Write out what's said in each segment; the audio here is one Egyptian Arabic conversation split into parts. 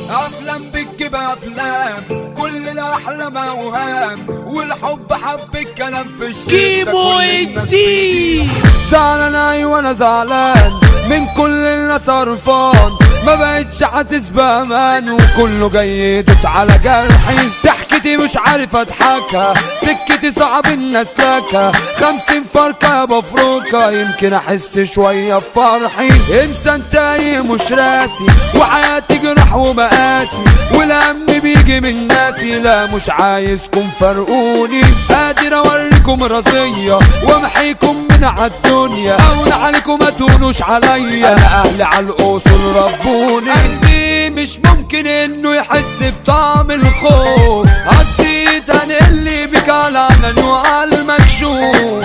افلام بتجيب افلام كل الاحلام اوهام والحب حب الكلام في الشتا كيمو كل الناس الدين زعلان ايوه انا زعلان من كل الناس قرفان ما بقتش حاسس بامان وكله جاي يدوس على جرحي ضحكتي مش عارف اضحكها سكتي صعب الناس لكها خمسين فرقة يا بفرقة يمكن احس شوية بفرحي انسان تايه مش راسي وحياتي جرح ومقاسي والهم بيجي من ناسي لا مش عايزكم فرقوني قادر اوريكم راسية وامحيكم من عالدنيا اقول عليكم ما تقولوش عليا انا اهلي على الاصول ربوني قلبي مش ممكن انه يحس بطعم الخوف هتزيد هنقلي بك على علن وعلى المكشوف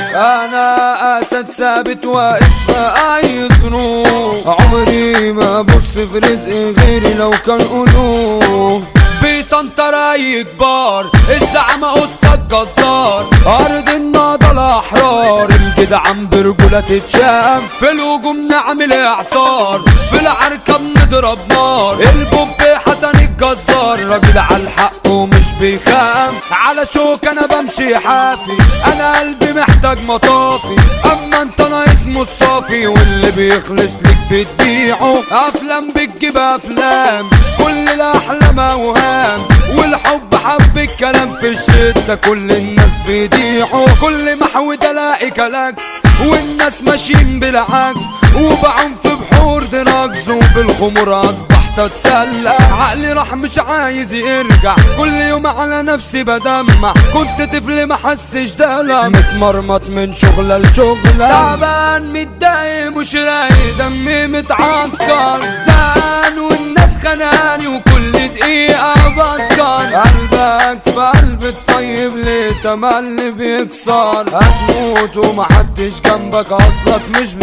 انا اسد ثابت واقف في اي ظروف عمري ما بص في رزق غيري لو كان قلوب بيسنطر اي كبار الزعمة قصة الجزار ارض النهضة الاحرار الجدعان برجولة تتشاف في الهجوم نعمل اعصار في العركة بنضرب نار البوب حسن الجزار راجل على الحق ومش بيخاف على شوك انا بمشي حافي انا قلبي محتاج مطافي اما انت ناقص الصافي واللي بيخلص لك بتبيعه افلام بتجيب افلام كل الاحلام اوهام والحب حب الكلام في الشدة كل الناس بيضيعوا كل محود الاقي كلاكس والناس ماشيين بالعكس وبعوم في بحور دراجز وبالخمور اصبحت اتسلى عقلي راح مش عايز يرجع كل يوم على نفسي بدمع كنت طفل ما حسش دلع متمرمط من شغلة لشغلة تعبان متضايق مش رايق دمي متعكر زعلان والناس خناني وكل دقيقة بسكر قلبك في قلب الطيب ليه تملي بيكسر هتموت ومحدش جنبك اصلك مش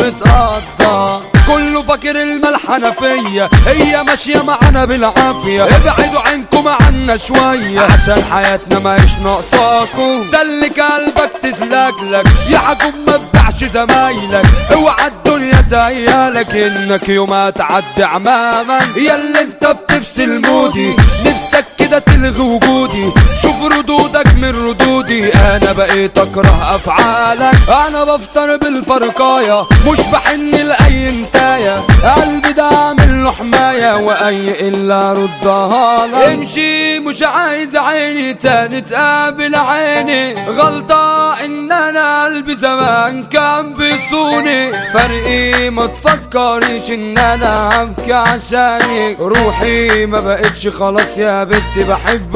بتقطع كله فاكر الملحنة فيا هي ماشية معانا بالعافية ابعدوا عنكم عنا شوية عشان حياتنا ماهيش ناقصاكم سلك قلبك تسلكلك يا عجوب ما تبيعش زمايلك اوعى الدنيا تهيالك انك يوم هتعدي عمامك يا اللي انت بتفصل مودي نفسك كده تلغي وجودي شوف ردودك من ردودي انا بقيت اكره افعالك انا بفطر بالفرقايه مش بحن لاي انتايه قلبي ده عامل له حمايه واي الا ردها لك امشي مش عايز عيني تاني تقابل عيني غلطه ان انا قلبي زمان كان بيصوني فرقي ما تفكريش ان انا هبكي عشانك روحي ما بقتش خلاص يا بنتي بحب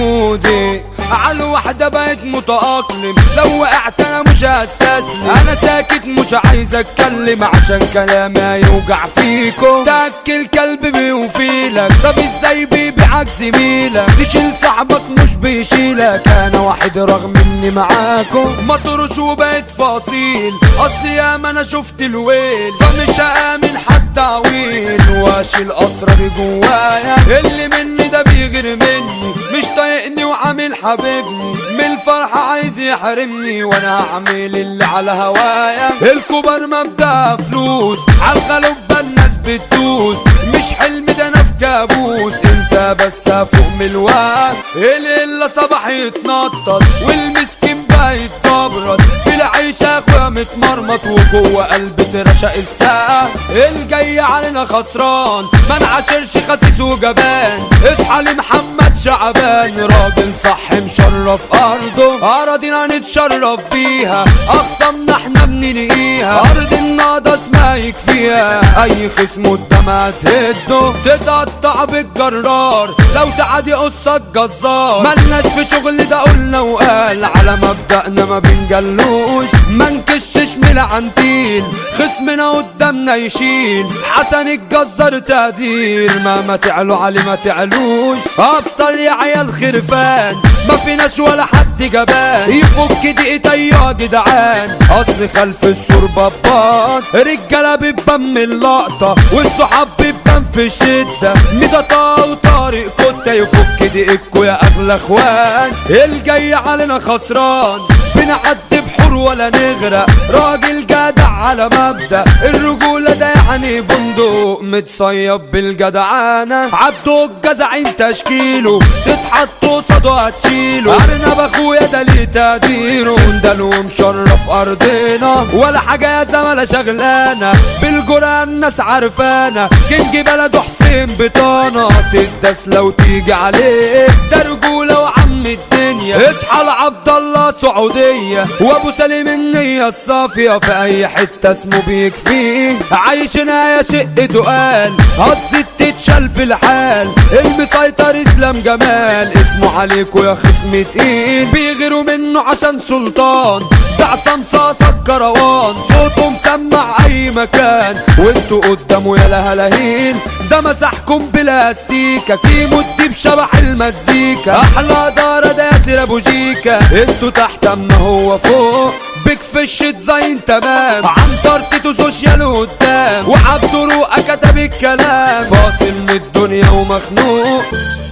وجودي على واحدة بقيت متأقلم لو وقعت انا مش هستسلم انا ساكت مش عايز اتكلم عشان كلامي هيوجع فيكم تاكل كلب بيوفيلك طب ازاي بيبيعك زميلك تشيل صاحبك مش بيشيلك انا واحد رغم اني معاكم مطرش وبقيت فصيل اصل يا ما انا شفت الويل فمش هامن حتى عويل واشيل اسراري جوايا اللي مني ده بيغير مني مش طايقني وعامل حبيبني من الفرحة عايز يحرمني وانا هعمل اللي على هوايا الكبر مبدأ فلوس عالغلب الناس بتدوس مش حلم ده انا في كابوس انت بس فوق من الوقت الليلة صباح يتنطط والمسكين بقى يتبرد في العيشة اخويا متمرمط وجوه قلبي ترشق السقف الجاي علينا خسران ما نعاشرش خسيس وجبان اصحى لمحمد شعبان راجل صح مشرف ارضه اراضينا نتشرف بيها اقسمنا احنا بننقيها ارض النهضة اسمها يكفيها اي خصم قدام هتهده تتقطع بالجرار لو تعادي قصة جزار ملناش في شغل ده قلنا وقال على مبدأنا ما بنجلوش ما نكشش من العنتيل خصمنا قدامنا يشيل حسن الجزار تقدير ما ما تعلوا علي ما تعلوش ابطال يا عيال خرفان ما فيناش ولا حد جبان يفك دقيقتي يا جدعان اصل خلف السور بابان رجاله بتبان من اللقطه والصحاب بتبان في الشده ميداتا وطارق كنت يفك دقيقكوا يا اغلى اخوان الجاي علينا خسران بنعدي بحور ولا نغرق راجل جدع على مبدأ الرجولة ده يعني بندق متصيب بالجدعانة عبده الجزعين تشكيله تتحط قصاده هتشيله ارنب اخويا ده ليه تقديره سندل ومشرف ارضنا ولا حاجة يا زملاء شغلانة بالجرأة الناس عارفانا كينج بلده حسين بطانة تدس لو تيجي عليه ده رجولة وعم الدنيا اصحى لعبد الله سعودية وابو سليم النية الصافية في اي حتة اسمه بيكفيه عايشنا يا شقته قال هتزيد تتشال في الحال المسيطر اسلام جمال اسمه عليكوا يا خصم تقيل بيغيروا منه عشان سلطان ده عصام صاصة الكروان صوته مسمع اي مكان وانتوا قدامه يا لهلاهين ده مسحكم بلاستيكا كيمو الديب شبح المزيكا احلى دارة ده ياسر ابو جيكا انتوا تحت اما هو فوق بيك فيش ديزاين تمام عنتر تيتو سوشيال قدام وعبد رؤى كتب الكلام فاصل من الدنيا ومخنوق